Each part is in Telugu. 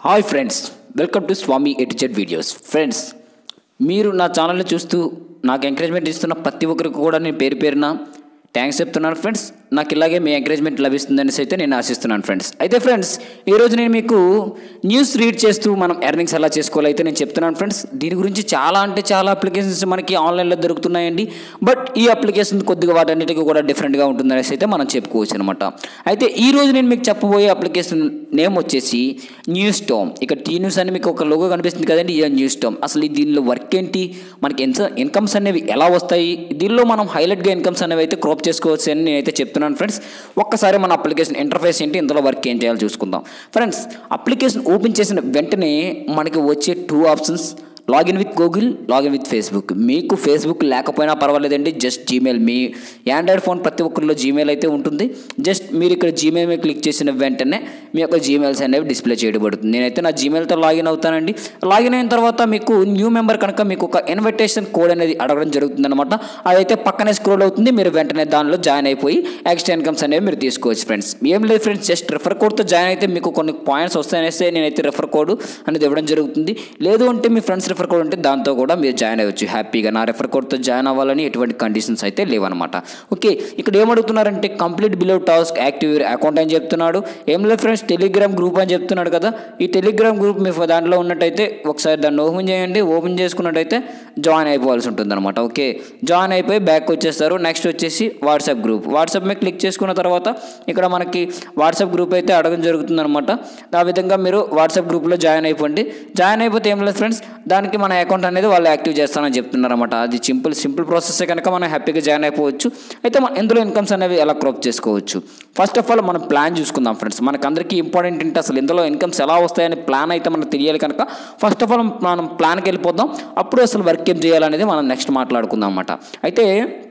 hi friends welcome to Swami ATZ videos friends మీరు నా ఛానల్ని చూస్తూ నాకు ఎంకరేజ్మెంట్ ఇస్తున్న ప్రతి ఒక్కరికి కూడా నేను పేరు పేరున థ్యాంక్స్ చెప్తున్నాను ఫ్రెండ్స్ నాకు ఇలాగే మీ ఎంకరేజ్మెంట్ లభిస్తుందనేసి అయితే నేను ఆశిస్తున్నాను ఫ్రెండ్స్ అయితే ఫ్రెండ్స్ ఈరోజు నేను మీకు న్యూస్ రీడ్ చేస్తూ మనం ఎర్నింగ్స్ ఎలా చేసుకోవాలో అయితే నేను చెప్తున్నాను ఫ్రెండ్స్ దీని గురించి చాలా అంటే చాలా అప్లికేషన్స్ మనకి ఆన్లైన్లో దొరుకుతున్నాయండి బట్ ఈ అప్లికేషన్ కొద్దిగా వాటన్నిటికీ కూడా డిఫరెంట్గా ఉంటుందనేసి అయితే మనం చెప్పుకోవచ్చు అనమాట అయితే ఈ రోజు నేను మీకు చెప్పబోయే అప్లికేషన్ నేమ్ వచ్చేసి న్యూస్ టోమ్ ఇక టీ న్యూస్ అని మీకు ఒక లోగో కనిపిస్తుంది కదండి ఈ న్యూస్ టోమ్ అసలు ఈ దీనిలో వర్క్ ఏంటి మనకి ఎంత ఇన్కమ్స్ అనేవి ఎలా వస్తాయి దీనిలో మనం హైలైట్గా ఇన్కమ్స్ అనేవి అయితే క్రాప్ చేసుకోవచ్చు అని నేనైతే చెప్తున్నాను ఫ్రెండ్స్ ఒక్కసారి మన అప్లికేషన్ ఇంటర్ఫేస్ ఏంటి ఇందులో వర్క్ ఏం చేయాలో చూసుకుందాం ఫ్రెండ్స్ అప్లికేషన్ ఓపెన్ చేసిన వెంటనే మనకి వచ్చే two options login with Google login with Facebook మీకు ఫేస్బుక్ లేకపోయినా పర్వాలేదండి జస్ట్ జీమెయిల్ మీ ఆండ్రాయిడ్ ఫోన్ ప్రతి ఒక్కరిలో జీమెయిల్ అయితే ఉంటుంది జస్ట్ మీరు ఇక్కడ జీమెయిల్ మీద క్లిక్ చేసిన వెంటనే మీ యొక్క జీమెయిల్స్ అనేవి డిస్ప్లే చేయబడుతుంది నేనైతే నా జీమెయిల్తో లాగిన్ అవుతానండి లాగిన్ అయిన తర్వాత మీకు న్యూ మెంబర్ కనుక మీకు ఒక ఇన్విటేషన్ కోడ్ అనేది అడగడం జరుగుతుంది అనమాట అదైతే పక్కనే స్క్రోల్ అవుతుంది మీరు వెంటనే దానిలో జాయిన్ అయిపోయి ఎక్స్ట్రా ఇన్కమ్స్ అనేవి మీరు తీసుకోవచ్చు ఫ్రెండ్స్ ఏం లేదు ఫ్రెండ్స్ జస్ట్ రెఫర్ కోడ్తో జాయిన్ అయితే మీకు కొన్ని పాయింట్స్ వస్తాయనేసి నేనైతే రెఫర్ కోడ్ అనేది ఇవ్వడం జరుగుతుంది లేదు అంటే మీ ఫ్రెండ్స్ రెఫర్ కోడ్ ఉంటే దాంతో కూడా మీరు జాయిన్ అవ్వచ్చు హ్యాపీగా నా రెఫర్ కోడ్తో జాయిన్ అవ్వాలని ఎటువంటి కండిషన్స్ అయితే లేవన్నమాట ఓకే ఇక్కడ ఏమడుగుతున్నారంటే complete below task active account అని చెప్తున్నాడు ఏం లేదు ఫ్రెండ్స్ టెలిగ్రామ్ గ్రూప్ అని చెప్తున్నాడు కదా ఈ టెలిగ్రామ్ గ్రూప్ మీ దాంట్లో ఉన్నట్టయితే ఒకసారి దాన్ని ఓపెన్ చేయండి ఓపెన్ చేసుకున్నట్టయితే జాయిన్ అయిపోవాల్సి ఉంటుంది అనమాట ఓకే జాయిన్ అయిపోయి బ్యాక్ వచ్చేస్తారు నెక్స్ట్ వచ్చేసి వాట్సాప్ గ్రూప్ వాట్సాప్ మీద క్లిక్ చేసుకున్న తర్వాత ఇక్కడ మనకి వాట్సాప్ గ్రూప్ అయితే అడగడం జరుగుతుంది అనమాట ఆ విధంగా మీరు వాట్సాప్ గ్రూప్లో జాయిన్ అయిపోండి జాయిన్ అయిపోతే ఏం లేదు ఫ్రెండ్స్ దానికి మన అకౌంట్ అనేది వాళ్ళు యాక్టివ్ చేస్తానని చెప్తున్నారు అనమాట అది సింపుల్ సింపుల్ ప్రాసెస్ కనుక మనం హ్యాపీగా జాయిన్ అయిపోవచ్చు అయితే మనం ఇందులో ఇన్కమ్స్ అనేవి ఎలా క్రాప్ చేసుకోవచ్చు ఫస్ట్ ఆఫ్ ఆల్ మనం ప్లాన్ చూసుకుందాం ఫ్రెండ్స్ మనకు అందరికీ ఇంపార్టెంట్ ఏంటి అసలు ఇందులో ఇన్కమ్స్ ఎలా వస్తాయని ప్లాన్ అయితే మనకు తెలియాలి కనుక ఫస్ట్ ఆఫ్ ఆల్ మనం ప్లాన్కి వెళ్ళిపోదాం అప్పుడు అసలు వర్క్ ఏం చేయాలనేది మనం నెక్స్ట్ మాట్లాడుకుందాం అనమాట అయితే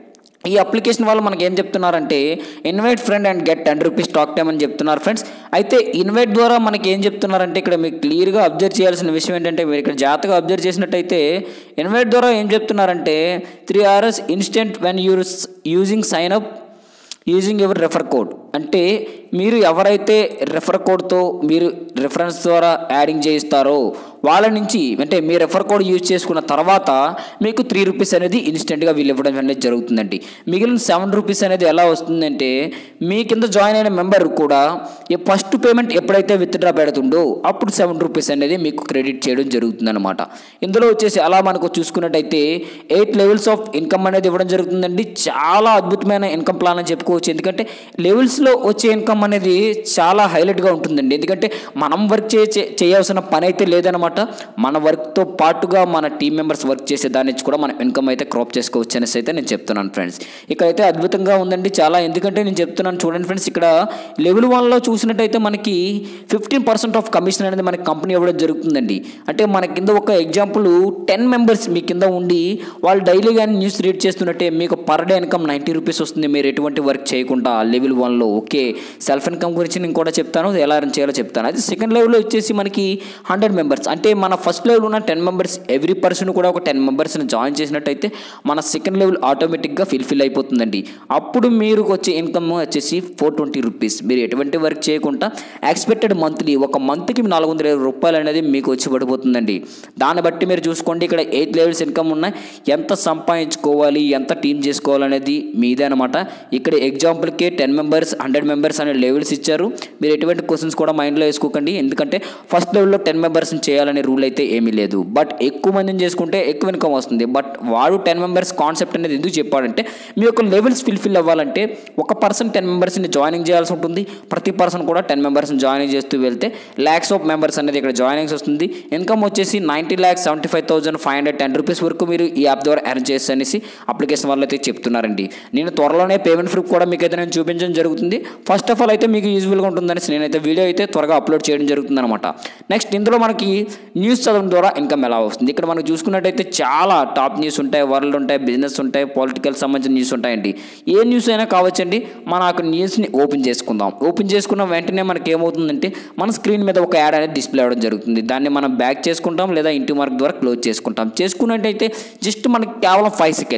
ఈ అప్లికేషన్ వాళ్ళు మనకి ఏం చెప్తున్నారంటే invite friend and get ten rupees talk time అని చెప్తున్నారు ఫ్రెండ్స్ అయితే ఇన్వైట్ ద్వారా మనకి ఏం చెప్తున్నారంటే ఇక్కడ మీకు క్లియర్గా అబ్జర్వ్ చేయాల్సిన విషయం ఏంటంటే మీరు ఇక్కడ జాగ్రత్తగా అబ్జర్వ్ చేసినట్టయితే ఇన్వైట్ ద్వారా ఏం చెప్తున్నారంటే three hours instant when you're using sign up using your refer code అంటే మీరు ఎవరైతే రెఫర్ కోడ్తో మీరు రిఫరెన్స్ ద్వారా యాడింగ్ చేయిస్తారో వాళ్ళ నుంచి అంటే మీ రెఫర్ కోడ్ యూజ్ చేసుకున్న తర్వాత మీకు త్రీ రూపీస్ అనేది ఇన్స్టెంట్గా వీళ్ళు ఇవ్వడం అనేది జరుగుతుందండి మిగిలిన సెవెన్ రూపీస్ అనేది ఎలా వస్తుందంటే మీ కింద జాయిన్ అయిన మెంబర్ కూడా ఫస్ట్ పేమెంట్ ఎప్పుడైతే విత్డ్రా పెడుతుండో అప్పుడు సెవెన్ రూపీస్ అనేది మీకు క్రెడిట్ చేయడం జరుగుతుందన్నమాట ఇందులో వచ్చేసి అలా మనకు చూసుకున్నట్టయితే ఎయిట్ లెవెల్స్ ఆఫ్ ఇన్కమ్ అనేది ఇవ్వడం జరుగుతుందండి చాలా అద్భుతమైన ఇన్కమ్ ప్లాన్ అని చెప్పుకోవచ్చు ఎందుకంటే లెవెల్స్లో వచ్చే ఇన్కమ్ అనేది చాలా హైలైట్గా ఉంటుందండి ఎందుకంటే మనం వర్క్ చే చేయాల్సిన పని అయితే లేదనమాట మన వర్క్తో పాటుగా మన టీం మెంబర్స్ వర్క్ చేసే దాని నుంచి కూడా మనం ఇన్కమ్ అయితే క్రాప్ చేసుకోవచ్చు అనేసి అయితే నేను చెప్తున్నాను ఫ్రెండ్స్ ఇక్కడైతే అద్భుతంగా ఉందండి చాలా ఎందుకంటే నేను చెప్తున్నాను చూడండి ఫ్రెండ్స్ ఇక్కడ లెవెల్ వన్లో చూసినట్టయితే మనకి ఫిఫ్టీన్ పర్సెంట్ ఆఫ్ కమిషన్ అనేది మనకి కంపెనీ ఇవ్వడం జరుగుతుందండి అంటే మన కింద ఒక ఎగ్జాంపుల్ టెన్ మెంబర్స్ మీ కింద ఉండి వాళ్ళు డైలీ కానీ న్యూస్ రీడ్ చేస్తున్నట్టే మీకు per day income ninety rupees వస్తుంది మీరు ఎటువంటి వర్క్ చేయకుండా లెవెల్ వన్లో ఓకే సెల్ఫ్ ఇన్కమ్ గురించి నేను కూడా చెప్తాను ఎలా రన్ చేయాలో చెప్తాను అది సెకండ్ లెవెల్లో వచ్చేసి మనకి హండ్రెడ్ మెంబర్స్ అంటే మన ఫస్ట్ లెవెల్ ఉన్న టెన్ మెంబర్స్ ఎవ్రీ పర్సన్ కూడా ఒక టెన్ మెంబర్స్ని జాయిన్ చేసినట్టయితే మన సెకండ్ లెవెల్ ఆటోమేటిక్గా ఫిల్ఫిల్ అయిపోతుందండి అప్పుడు మీరు వచ్చే ఇన్కమ్ వచ్చేసి ఫోర్ ట్వంటీ రూపీస్ మీరు ఎటువంటి వర్క్ చేయకుండా ఎక్స్పెక్టెడ్ మంత్లీ ఒక మంత్కి నాలుగు వందల ఇరవై రూపాయలు అనేది మీకు వచ్చి పడిపోతుందండి దాన్ని బట్టి మీరు చూసుకోండి ఇక్కడ ఎయిట్ లెవెల్స్ ఇన్కమ్ ఉన్నాయి ఎంత సంపాదించుకోవాలి ఎంత టీం చేసుకోవాలనేది మీదే అనమాట ఇక్కడ ఎగ్జాంపుల్కి టెన్ మెంబర్స్ హండ్రెడ్ మెంబర్స్ అనే లెవెల్స్ ఇచ్చారు మీరు ఎటువంటి క్వశ్చన్స్ కూడా మైండ్లో వేసుకోకండి ఎందుకంటే ఫస్ట్ లెవెల్లో టెన్ మెంబర్స్ని చేయాలనే రూల్ అయితే ఏమీ లేదు బట్ ఎక్కువ మందిని చేసుకుంటే ఎక్కువ ఇన్కమ్ వస్తుంది బట్ వాడు టెన్ మెంబర్స్ కాన్సెప్ట్ అనేది ఎందుకు చెప్పాడంటే మీ యొక్క లెవెల్స్ ఫిల్ఫిల్ అవ్వాలంటే ఒక పర్సన్ టెన్ మెంబర్స్ని జాయినింగ్ చేయాల్సి ఉంటుంది ప్రతి పర్సన్ కూడా టెన్ మెంబర్స్ని జాయినింగ్ చేస్తూ వెళ్తే ల్యాక్స్ ఆఫ్ మెంబర్స్ అనేది ఇక్కడ జాయినింగ్స్ వస్తుంది ఇన్కమ్ వచ్చేసి ninety lakhs seventy five thousand five hundred ten rupees వరకు మీరు ఈ యాప్ ద్వారా ఎర్న్ చేసి అనేసి అప్లికేషన్ వాళ్ళు అయితే చెప్తున్నారండి నేను త్వరలోనే పేమెంట్ ప్రూఫ్ కూడా మీకు అయితే నేను చూపించడం జరుగుతుంది ఫస్ట్ ఆఫ్ ఆల్ అయితే మీకు యూజ్ఫుల్గా ఉంటుందని నేనైతే వీడియో అయితే త్వరగా అప్లోడ్ చేయడం జరుగుతుంది అనమాట నెక్స్ట్ ఇందులో మనకి న్యూస్ చదవడం ద్వారా ఇన్కమ్ ఎలా వస్తుంది ఇక్కడ మనం చూసుకున్నట్టయితే చాలా టాప్ న్యూస్ ఉంటాయి వరల్డ్ ఉంటాయి బిజినెస్ ఉంటాయి పొలిటికల్ సంబంధించిన న్యూస్ ఉంటాయండి ఏ న్యూస్ అయినా కావచ్చండి మన ఆ న్యూస్ని ఓపెన్ చేసుకుందాం ఓపెన్ చేసుకున్న వెంటనే మనకి ఏమవుతుందంటే మన స్క్రీన్ మీద ఒక యాడ్ అనేది డిస్ప్లే అవ్వడం జరుగుతుంది దాన్ని మనం బ్యాక్ చేసుకుంటాం లేదా ఇంటి మార్క్ ద్వారా క్లోజ్ చేసుకుంటాం చేసుకున్నట్టయితే జస్ట్ మనకి కేవలం ఫైవ్ సెకండ్స్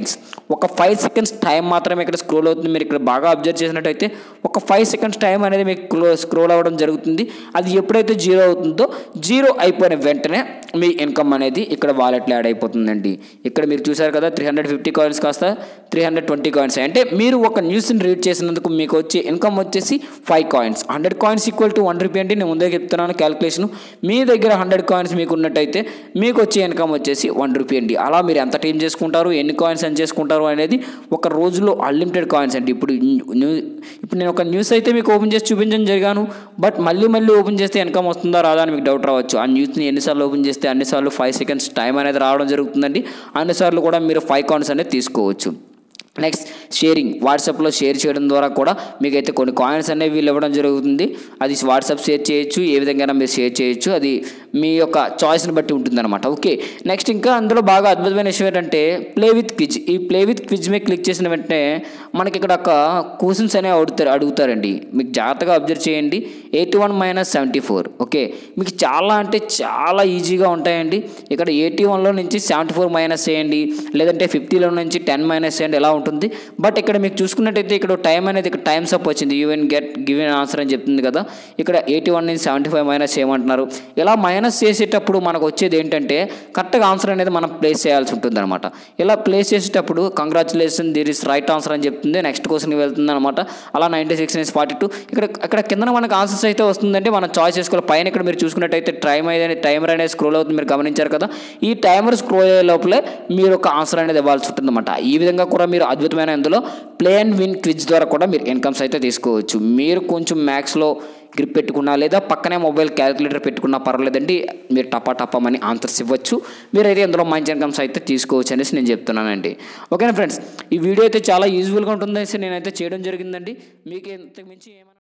ఒక ఫైవ్ సెకండ్స్ టైం మాత్రమే ఇక్కడ స్క్రోల్ అవుతుంది మీరు ఇక్కడ బాగా అబ్జర్వ్ చేసినట్టయితే ఒక ఫైవ్ సెకండ్స్ టైం అనేది మీకు క్లో స్క్రోల్ అవ్వడం జరుగుతుంది అది ఎప్పుడైతే జీరో అవుతుందో జీరో అయిపోయిన వెంటనే మీ ఇన్కమ్ అనేది ఇక్కడ వాలెట్లో యాడ్ అయిపోతుందండి ఇక్కడ మీరు చూసారు కదా త్రీ హండ్రెడ్ ఫిఫ్టీ కాయిన్స్ కాస్త త్రీ హండ్రెడ్ ట్వంటీ కాయిన్స్ అంటే మీరు ఒక న్యూస్ని రీడ్ చేసినందుకు మీకు వచ్చే ఇన్కమ్ వచ్చేసి five coins hundred coins equal to one rupee అంటే నేను ముందే చెప్తున్నాను క్యాలిక్యులేషన్ మీ దగ్గర హండ్రెడ్ కాయిన్స్ మీకు ఉన్నట్టయితే మీకు వచ్చే ఇన్కమ్ వచ్చేసి వన్ రూపీ అండి అలా మీరు ఎంత టీం చేసుకుంటారు ఎన్ని కాయిన్స్ అని చేసుకుంటారు అనేది ఒక రోజులో అన్లిమిటెడ్ కాయిన్స్ అండి ఇప్పుడు న్యూ ఇప్పుడు నేను ఒక న్యూస్ అయితే మీకు ఓపెన్ చేసి చూపించడం జరిగాను బట్ మళ్ళీ మళ్ళీ ఓపెన్ చేస్తే ఇన్కమ్ వస్తుందా రాదా అని మీకు డౌట్ రావచ్చు ఆ న్యూస్ని ఎన్నిసార్లు ఓపెన్ చేస్తే అన్నిసార్లు ఫైవ్ సెకండ్స్ టైం అనేది రావడం జరుగుతుందండి అన్నిసార్లు కూడా మీరు ఫైవ్ కాయిన్స్ అనేది తీసుకోవచ్చు నెక్స్ట్ షేరింగ్ వాట్సాప్లో షేర్ చేయడం ద్వారా కూడా మీకైతే కొన్ని కాయిన్స్ అనేవి వీళ్ళు ఇవ్వడం జరుగుతుంది అది వాట్సాప్ షేర్ చేయొచ్చు ఏ విధంగా మీరు షేర్ చేయొచ్చు అది మీ యొక్క చాయిస్ని బట్టి ఉంటుందన్నమాట ఓకే నెక్స్ట్ ఇంకా అందులో బాగా అద్భుతమైన విషయం ఏంటంటే ప్లే విత్ క్విజ్ ఈ ప్లే విత్ క్విజ్ మీద క్లిక్ చేసిన వెంటనే మనకి ఇక్కడ ఒక క్వశ్చన్స్ అనేవి అడుగుతారు అడుగుతారండి మీకు జాగ్రత్తగా అబ్జర్వ్ చేయండి eighty one minus seventy four okay మీకు చాలా అంటే చాలా ఈజీగా ఉంటాయండి ఇక్కడ ఎయిటీ వన్లో నుంచి సెవెంటీ ఫోర్ మైనస్ చేయండి లేదంటే ఫిఫ్టీలో నుంచి టెన్ మైనస్ చేయండి ఎలా ఉంటుంది బట్ ఇక్కడ మీకు చూసుకున్నట్టయితే ఇక్కడ టైం అనేది ఇక్కడ టైమ్స్ అప్ వచ్చింది యూఎన్ గెట్ గివెన్ ఆన్సర్ అని చెప్తుంది కదా ఇక్కడ ఎయిటీ వన్ నుంచి సెవెంటీ ఫైవ్ మైనస్ చేయమంటున్నారు ఇలా మైనస్ చేసేటప్పుడు మనకు వచ్చేది ఏంటంటే కరెక్ట్గా ఆన్సర్ అనేది మనం ప్లేస్ చేయాల్సి ఉంటుంది అనమాట ఇలా ప్లేస్ చేసేటప్పుడు congratulation there is right answer అని చెప్తుంది నెక్స్ట్ క్వశ్చన్కి వెళ్తుంది అనమాట అలా నైంటీ సిక్స్ నుంచి ఫార్టీ టూ ఇక్కడ ఇక్కడ కింద మనకు ఆన్సర్స్ అయితే వస్తుందంటే మనం చాయిస్ చేసుకోవాలి పైన ఇక్కడ మీరు చూసుకున్నట్టయితే టైం అనేది టైమర్ అనేది స్క్రోల్ అవుతుంది మీరు గమనించారు కదా ఈ టైమర్ స్క్రోల్ అయ్యే లోపలే మీరు ఒక ఆన్సర్ అనేది ఇవ్వాల్సి ఉంటుంది అనమాట ఈ విధంగా కూడా మీరు అద్భుతమైన ఇందులో ప్లే అండ్ విన్ క్విజ్ ద్వారా కూడా మీరు ఇన్కమ్స్ అయితే తీసుకోవచ్చు మీరు కొంచెం మ్యాథ్స్లో గ్రిప్ పెట్టుకున్నా లేదా పక్కనే మొబైల్ క్యాలిక్యులేటర్ పెట్టుకున్నా పర్వాలేదండి మీరు టపా టపామని ఆన్సర్స్ ఇవ్వచ్చు మీరైతే ఇందులో మంచి ఇన్కమ్స్ అయితే తీసుకోవచ్చు అనేసి నేను చెప్తున్నానండి ఓకేనా ఫ్రెండ్స్ ఈ వీడియో అయితే చాలా యూజ్ఫుల్గా ఉంటుందనేసి నేనైతే చేయడం జరిగిందండి మీకు ఇంతకు మించి ఏమైనా